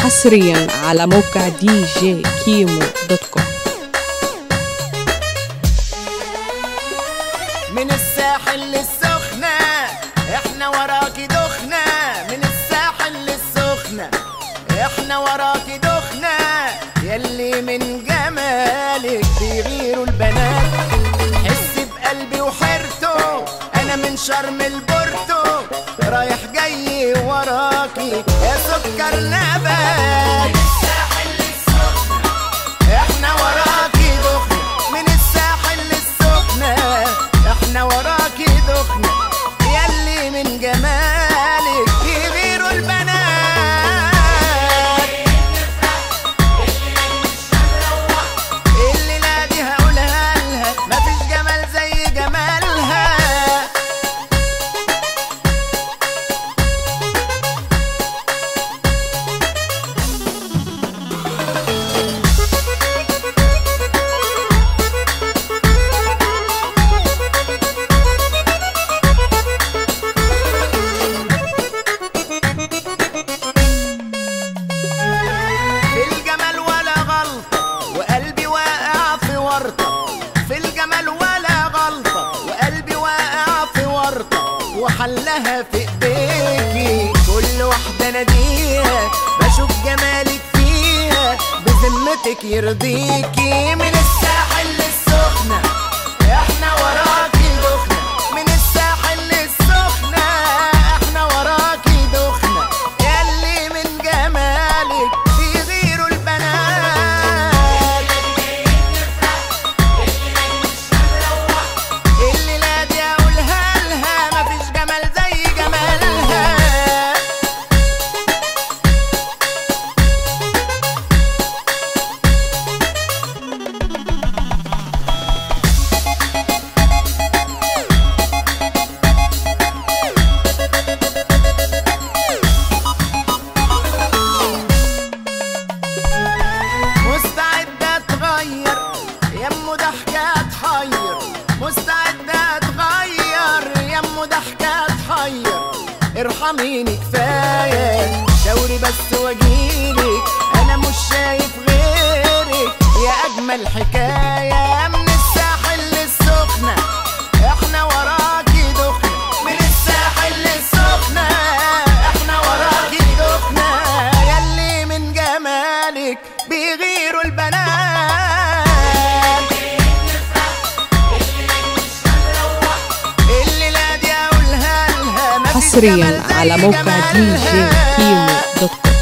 حصريا على موقع دي جي كيمو دوت كوم من الساحل للسخنة احنا وراكي دخنة من الساحل للسخنة احنا وراكي دخنة يلي من جمالك بيغيروا البنات حس بقلبي وحيرته انا من شرم البورتو رايح جاي وراكي يا سكر نبات احنا وراكي دخنة من الساحل للسخنة احنا وراكي دخنة يلي من جمالك يغيروا البنات الليلة دي هقولها لها مفيش جمال زي جمالها في الجمال ولا غلطة وقلبي واقع في ورطة في الجمال ولا غلطة وقلبي واقع في ورطة وحلها في ايديكي كل واحدة ناديها بشوف جمالك فيها بذمتك يرضيكي من الساحل للسخنة احنا وراكي دخنة من الساحل للسخنة احنا وراكي دخنة يلي من جمالك بيغيروا البنات الليلة دي اقولها لها مفيش جمال زي جمالها مستعدة اتغير يمه ضحكة تحير مستعدة اتغير يمه ضحكة تحير ارحميني كفاية شاوري بس واجيلك انا مش شايف غيرك يا اجمل حكاية من الساحل للسخنة احنا وراكي دخنة من الساحل للسخنة احنا وراكي دخنة يلي من جمالك بيغيروا البنات الليلة دي اقولها لها مفيش حصريا جمال زي على موقع دي جي جمالها. كيمو دوت كوم